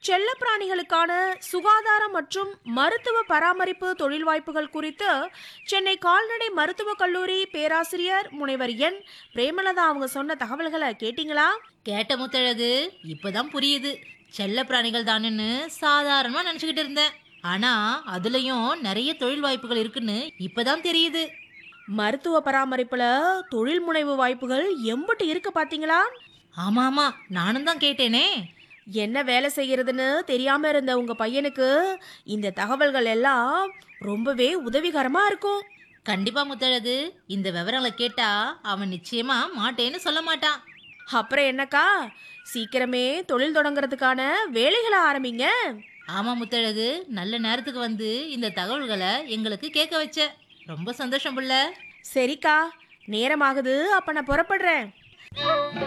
செல்லப்பிராணிகளுக்கான சுகாதாரம் மற்றும் மருத்துவ பராமரிப்பு தொழில் வாய்ப்புகள் குறித்து சென்னை கால்நடை மருத்துவக் கல்லூரி பேராசிரியர் முனைவர் என் பிரேமலதா அவங்க சொன்ன தகவல்களை கேட்டிங்களா கேட்ட முத்தழகு இப்பதான் புரியுது செல்ல பிராணிகள் தானுன்னு சாதாரணமா நினைச்சுக்கிட்டு இருந்தேன் ஆனா அதுலயும் நிறைய தொழில் வாய்ப்புகள் இருக்குன்னு இப்பதான் தெரியுது மருத்துவ பராமரிப்புல தொழில் முனைவு வாய்ப்புகள் எம்புட்டு இருக்கு பாத்தீங்களா ஆமா ஆமா நானும் தான் கேட்டேனே என்ன வேலை செய்யறதுன்னு தெரியாம இருந்த உங்க பையனுக்கு இந்த தகவல்கள் எல்லாம் ரொம்பவே உதவிகரமா இருக்கும் கண்டிப்பா முத்தழகு இந்த விவரங்களை கேட்டா அவன் நிச்சயமா மாட்டேன்னு சொல்ல மாட்டான் அப்புறம் என்னக்கா சீக்கிரமே தொழில் தொடங்குறதுக்கான வேலைகளை ஆரம்பிங்க ஆமா முத்தழகு நல்ல நேரத்துக்கு வந்து இந்த தகவல்களை எங்களுக்கு கேட்க வச்ச ரொம்ப சந்தோஷம் புள்ள சரிக்கா நேரமாகுது அப்ப நான் புறப்படுறேன்